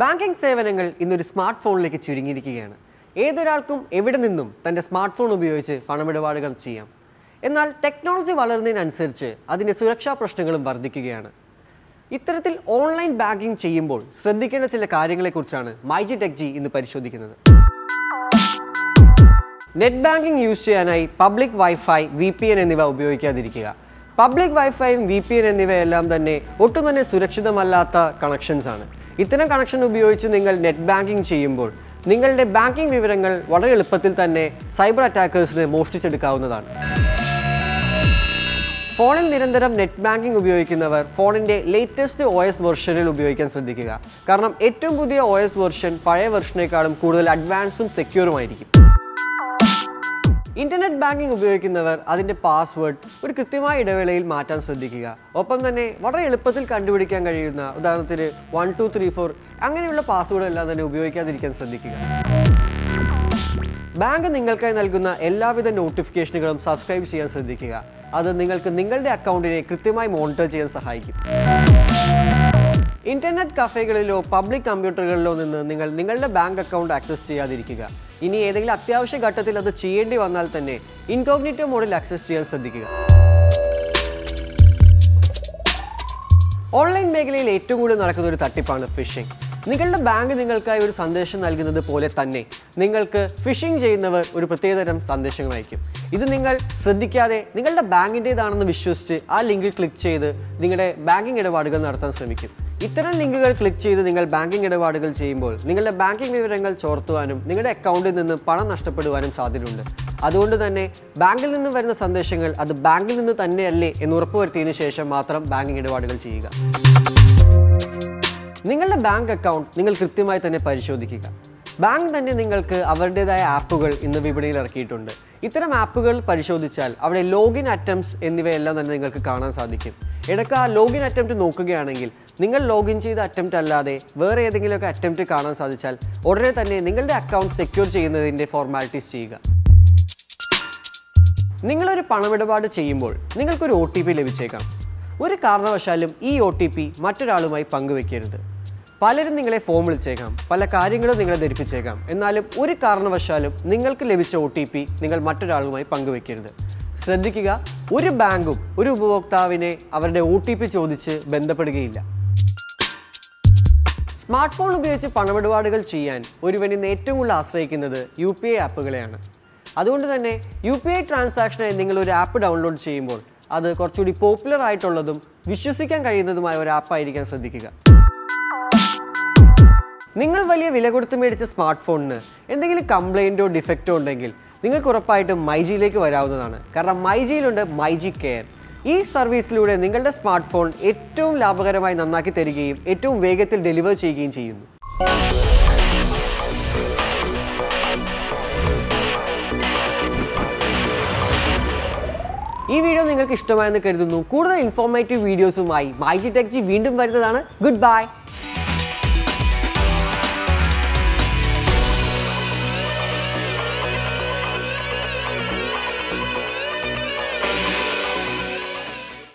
banking സേവനങ്ങൾ ഇന്നൊരു smart ഫോണിലേക്ക് ചുരുങ്ങിയിരിക്കുകയാണ് ഏതൊരാൾക്കും എവിടെ നിന്നും തൻ്റെ സ്മാർട്ട് ഫോൺ ഉപയോഗിച്ച് പണമിടപാടുകൾ ചെയ്യാം എന്നാൽ ടെക്നോളജി വളരുന്നതിനനുസരിച്ച് അതിൻ്റെ സുരക്ഷാ പ്രശ്നങ്ങളും വർദ്ധിക്കുകയാണ് ഇത്തരത്തിൽ ഓൺലൈൻ ബാങ്കിംഗ് ചെയ്യുമ്പോൾ ശ്രദ്ധിക്കേണ്ട ചില കാര്യങ്ങളെക്കുറിച്ചാണ് മൈജി ടെക് ജി ഇന്ന് പരിശോധിക്കുന്നത് നെറ്റ് ബാങ്കിംഗ് യൂസ് ചെയ്യാനായി public wifi V P N എന്നിവ ഉപയോഗിക്കാതിരിക്കുക പബ്ലിക് വൈഫൈയും വി പി എൻ എന്നിവയെല്ലാം തന്നെ ഒട്ടും തന്നെ സുരക്ഷിതമല്ലാത്ത കണക്ഷൻസ് ആണ് ഇത്തരം കണക്ഷൻ ഉപയോഗിച്ച് നിങ്ങൾ നെറ്റ് ബാങ്കിംഗ് ചെയ്യുമ്പോൾ നിങ്ങളുടെ ബാങ്കിംഗ് വിവരങ്ങൾ വളരെ എളുപ്പത്തിൽ തന്നെ സൈബർ അറ്റാക്കേഴ്സിന് മോഷ്ടിച്ചെടുക്കാവുന്നതാണ് ഫോണിൽ നിരന്തരം നെറ്റ് ബാങ്കിംഗ് ഉപയോഗിക്കുന്നവർ ഫോണിന്റെ ലേറ്റസ്റ്റ് ഒ എസ് വെർഷനിൽ ഉപയോഗിക്കാൻ ശ്രദ്ധിക്കുക കാരണം ഏറ്റവും പുതിയ ഒ എസ് വെർഷൻ പഴയ വെർഷനേക്കാളും കൂടുതൽ അഡ്വാൻസും സെക്യൂറുമായിരിക്കും ഇന്റർനെറ്റ് ബാങ്കിംഗ് ഉപയോഗിക്കുന്നവർ അതിന്റെ പാസ്വേഡ് ഒരു കൃത്യമായ ഇടവേളയിൽ മാറ്റാൻ ശ്രദ്ധിക്കുക ഒപ്പം തന്നെ വളരെ എളുപ്പത്തിൽ കണ്ടുപിടിക്കാൻ കഴിയുന്ന ഉദാഹരണത്തിന് വൺ ടു ത്രീ ഫോർ അങ്ങനെയുള്ള പാസ്വേഡ് എല്ലാം തന്നെ ഉപയോഗിക്കാതിരിക്കാൻ ശ്രദ്ധിക്കുക ബാങ്ക് നിങ്ങൾക്കായി നൽകുന്ന എല്ലാവിധ നോട്ടിഫിക്കേഷനുകളും സബ്സ്ക്രൈബ് ചെയ്യാൻ ശ്രദ്ധിക്കുക അത് നിങ്ങൾക്ക് നിങ്ങളുടെ അക്കൗണ്ടിനെ കൃത്യമായി മോണിറ്റർ ചെയ്യാൻ സഹായിക്കും ഇന്റർനെറ്റ് കഫേകളിലോ പബ്ലിക് കമ്പ്യൂട്ടറുകളിലോ നിന്ന് നിങ്ങൾ നിങ്ങളുടെ ബാങ്ക് അക്കൗണ്ട് ആക്സസ് ചെയ്യാതിരിക്കുക ഇനി ഏതെങ്കിലും അത്യാവശ്യ ഘട്ടത്തിൽ അത് ചെയ്യേണ്ടി വന്നാൽ തന്നെ ഇൻകോഗ്നിറ്റോ മോഡിൽ ആക്സസ് ചെയ്യാൻ ശ്രദ്ധിക്കുക ഓൺലൈൻ മേഖലയിൽ ഏറ്റവും കൂടുതൽ നടക്കുന്ന ഒരു തട്ടിപ്പാണ് ഫിഷിംഗ് നിങ്ങളുടെ ബാങ്ക് നിങ്ങൾക്കായി ഒരു സന്ദേശം നൽകുന്നത് പോലെ തന്നെ നിങ്ങൾക്ക് ഫിഷിംഗ് ചെയ്യുന്നവർ ഒരു പ്രത്യേകതരം സന്ദേശങ്ങൾ അയക്കും ഇത് നിങ്ങൾ ശ്രദ്ധിക്കാതെ നിങ്ങളുടെ ബാങ്കിൻ്റേതാണെന്ന് വിശ്വസിച്ച് ആ ലിങ്കിൽ ക്ലിക്ക് ചെയ്ത് നിങ്ങളുടെ ബാങ്കിംഗ് ഇടപാടുകൾ നടത്താൻ ശ്രമിക്കും ഇത്തരം ലിങ്കുകൾ ക്ലിക്ക് ചെയ്ത് നിങ്ങൾ ബാങ്കിംഗ് ഇടപാടുകൾ ചെയ്യുമ്പോൾ നിങ്ങളുടെ ബാങ്കിംഗ് വിവരങ്ങൾ ചോർത്തുവാനും നിങ്ങളുടെ അക്കൗണ്ടിൽ നിന്ന് പണം നഷ്ടപ്പെടുവാനും സാധ്യതയുണ്ട് അതുകൊണ്ട് തന്നെ ബാങ്കിൽ നിന്ന് വരുന്ന സന്ദേശങ്ങൾ അത് ബാങ്കിൽ നിന്ന് തന്നെയല്ലേ എന്ന് ഉറപ്പുവരുത്തിയതിനു ശേഷം മാത്രം ബാങ്കിംഗ് ഇടപാടുകൾ ചെയ്യുക നിങ്ങളുടെ ബാങ്ക് അക്കൗണ്ട് നിങ്ങൾ കൃത്യമായി തന്നെ പരിശോധിക്കുക ബാങ്ക് തന്നെ നിങ്ങൾക്ക് അവരുടേതായ ആപ്പുകൾ ഇന്ന് വിപണിയിൽ ഇറക്കിയിട്ടുണ്ട് ഇത്തരം ആപ്പുകൾ പരിശോധിച്ചാൽ അവിടെ ലോഗിൻ അറ്റംപ്റ്റ്സ് എന്നിവയെല്ലാം തന്നെ നിങ്ങൾക്ക് കാണാൻ സാധിക്കും ഇടയ്ക്ക് ആ ലോഗിൻ അറ്റംപ്റ്റ് നോക്കുകയാണെങ്കിൽ നിങ്ങൾ ലോഗിൻ ചെയ്ത അറ്റംപ്റ്റ് അല്ലാതെ വേറെ ഏതെങ്കിലുമൊക്കെ അറ്റംപ്റ്റ് കാണാൻ സാധിച്ചാൽ ഉടനെ തന്നെ നിങ്ങളുടെ അക്കൗണ്ട് സെക്യൂർ ചെയ്യുന്നതിൻ്റെ ഫോർമാലിറ്റീസ് ചെയ്യുക നിങ്ങളൊരു പണമിടപാട് ചെയ്യുമ്പോൾ നിങ്ങൾക്കൊരു ഒ ടി പി ലഭിച്ചേക്കാം ഒരു കാരണവശാലും ഈ ഒ ടി പി മറ്റൊരാളുമായി പങ്കുവെക്കരുത് പലരും നിങ്ങളെ ഫോം വിളിച്ചേക്കാം പല കാര്യങ്ങളും നിങ്ങളെ ധരിപ്പിച്ചേക്കാം എന്നാലും ഒരു കാരണവശാലും നിങ്ങൾക്ക് ലഭിച്ച ഒ ടി പി നിങ്ങൾ മറ്റൊരാളുമായി പങ്കുവെക്കരുത് ശ്രദ്ധിക്കുക ഒരു ബാങ്കും ഒരു ഉപഭോക്താവിനെ അവരുടെ ഒ ടി പി ചോദിച്ച് ബന്ധപ്പെടുകയില്ല സ്മാർട്ട് ഫോൺ ഉപയോഗിച്ച് പണമിടപാടുകൾ ചെയ്യാൻ ഒരുവൻ ഇന്ന് ഏറ്റവും കൂടുതൽ ആശ്രയിക്കുന്നത് യു പി ഐ ആപ്പുകളെയാണ് അതുകൊണ്ട് തന്നെ യു പി ഐ ട്രാൻസാക്ഷനായി നിങ്ങൾ ഒരു ആപ്പ് ഡൗൺലോഡ് ചെയ്യുമ്പോൾ അത് കുറച്ചുകൂടി പോപ്പുലർ ആയിട്ടുള്ളതും വിശ്വസിക്കാൻ കഴിയുന്നതുമായ ഒരു ആപ്പായിരിക്കാൻ ശ്രദ്ധിക്കുക നിങ്ങൾ വലിയ വില കൊടുത്ത് മേടിച്ച സ്മാർട്ട് ഫോണിന് എന്തെങ്കിലും കംപ്ലൈൻറ്റോ ഡിഫക്റ്റോ ഉണ്ടെങ്കിൽ നിങ്ങൾക്ക് ഉറപ്പായിട്ടും മൈജിയിലേക്ക് വരാവുന്നതാണ് കാരണം മൈജിയിലുണ്ട് മൈജി കെയർ ഈ സർവീസിലൂടെ നിങ്ങളുടെ സ്മാർട്ട് ഫോൺ ഏറ്റവും ലാഭകരമായി നന്നാക്കി തരികയും ഏറ്റവും വേഗത്തിൽ ഡെലിവർ ചെയ്യുകയും ചെയ്യുന്നു ഈ വീഡിയോ നിങ്ങൾക്ക് ഇഷ്ടമായെന്ന് കരുതുന്നു കൂടുതൽ ഇൻഫോർമേറ്റീവ് വീഡിയോസുമായി മൈജി ടെക് ജി വീണ്ടും വരുന്നതാണ് ഗുഡ് ബൈ